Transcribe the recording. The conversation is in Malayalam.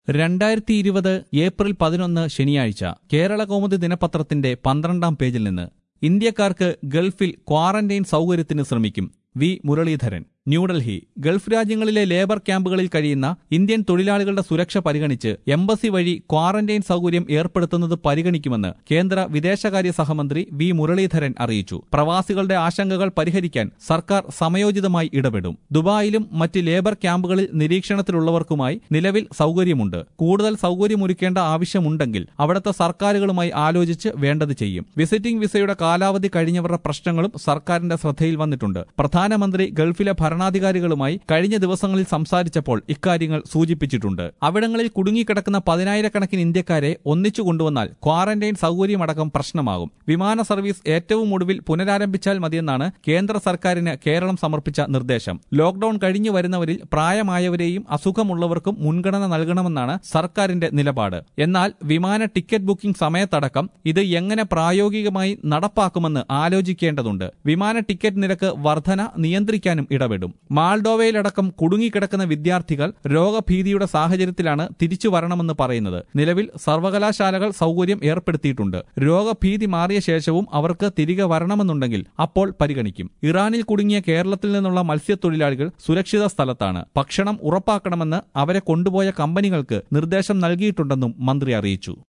രണ്ടായിരത്തി ഇരുപത് ഏപ്രിൽ പതിനൊന്ന് ശനിയാഴ്ച കേരള കൗമുദി ദിനപത്രത്തിന്റെ പന്ത്രണ്ടാം പേജിൽ നിന്ന് ഇന്ത്യക്കാർക്ക് ഗൾഫിൽ ക്വാറന്റൈൻ സൗകര്യത്തിന് ശ്രമിക്കും വി മുരളീധരൻ ന്യൂഡൽഹി ഗൾഫ് രാജ്യങ്ങളിലെ ലേബർ ക്യാമ്പുകളിൽ കഴിയുന്ന ഇന്ത്യൻ തൊഴിലാളികളുടെ സുരക്ഷ പരിഗണിച്ച് എംബസി വഴി ക്വാറന്റൈൻ സൗകര്യം ഏർപ്പെടുത്തുന്നത് പരിഗണിക്കുമെന്ന് കേന്ദ്ര വിദേശകാര്യ സഹമന്ത്രി വി മുരളീധരൻ അറിയിച്ചു പ്രവാസികളുടെ ആശങ്കകൾ പരിഹരിക്കാൻ സർക്കാർ സമയോചിതമായി ഇടപെടും ദുബായിലും മറ്റ് ലേബർ ക്യാമ്പുകളിൽ നിരീക്ഷണത്തിലുള്ളവർക്കുമായി നിലവിൽ സൗകര്യമുണ്ട് കൂടുതൽ സൗകര്യമൊരുക്കേണ്ട ആവശ്യമുണ്ടെങ്കിൽ അവിടുത്തെ സർക്കാരുകളുമായി ആലോചിച്ച് വേണ്ടത് ചെയ്യും വിസിറ്റിംഗ് വിസയുടെ കാലാവധി കഴിഞ്ഞവരുടെ പ്രശ്നങ്ങളും സർക്കാരിന്റെ ശ്രദ്ധയിൽ വന്നിട്ടുണ്ട് പ്രധാനമന്ത്രി ഗൾഫിലെ ഭരണാധികാരികളുമായി കഴിഞ്ഞ ദിവസങ്ങളിൽ സംസാരിച്ചപ്പോൾ ഇക്കാര്യങ്ങൾ സൂചിപ്പിച്ചിട്ടുണ്ട് അവിടങ്ങളിൽ കുടുങ്ങിക്കിടക്കുന്ന പതിനായിരക്കണക്കിന് ഇന്ത്യക്കാരെ ഒന്നിച്ചു കൊണ്ടുവന്നാൽ ക്വാറന്റൈൻ സൗകര്യമടക്കം പ്രശ്നമാകും വിമാന സർവീസ് ഏറ്റവും ഒടുവിൽ പുനരാരംഭിച്ചാൽ മതിയെന്നാണ് കേന്ദ്ര സർക്കാരിന് കേരളം സമർപ്പിച്ച നിർദ്ദേശം ലോക്ഡൌൺ കഴിഞ്ഞു വരുന്നവരിൽ പ്രായമായവരെയും അസുഖമുള്ളവർക്കും മുൻഗണന നൽകണമെന്നാണ് സർക്കാരിന്റെ നിലപാട് എന്നാൽ വിമാന ടിക്കറ്റ് ബുക്കിംഗ് സമയത്തടക്കം ഇത് എങ്ങനെ പ്രായോഗികമായി നടപ്പാക്കുമെന്ന് ആലോചിക്കേണ്ടതുണ്ട് വിമാന ടിക്കറ്റ് നിരക്ക് വർധന നിയന്ത്രിക്കാനും ഇടപെടും മാൾഡോവയിലടക്കം കുടുങ്ങിക്കിടക്കുന്ന വിദ്യാർത്ഥികൾ രോഗഭീതിയുടെ സാഹചര്യത്തിലാണ് തിരിച്ചു വരണമെന്ന് പറയുന്നത് നിലവിൽ സർവകലാശാലകൾ സൗകര്യം ഏർപ്പെടുത്തിയിട്ടുണ്ട് രോഗഭീതി മാറിയ ശേഷവും അവർക്ക് തിരികെ വരണമെന്നുണ്ടെങ്കിൽ അപ്പോൾ പരിഗണിക്കും ഇറാനിൽ കുടുങ്ങിയ കേരളത്തിൽ നിന്നുള്ള മത്സ്യത്തൊഴിലാളികൾ സുരക്ഷിത സ്ഥലത്താണ് ഭക്ഷണം ഉറപ്പാക്കണമെന്ന് അവരെ കൊണ്ടുപോയ കമ്പനികൾക്ക് നിർദ്ദേശം നൽകിയിട്ടുണ്ടെന്നും മന്ത്രി അറിയിച്ചു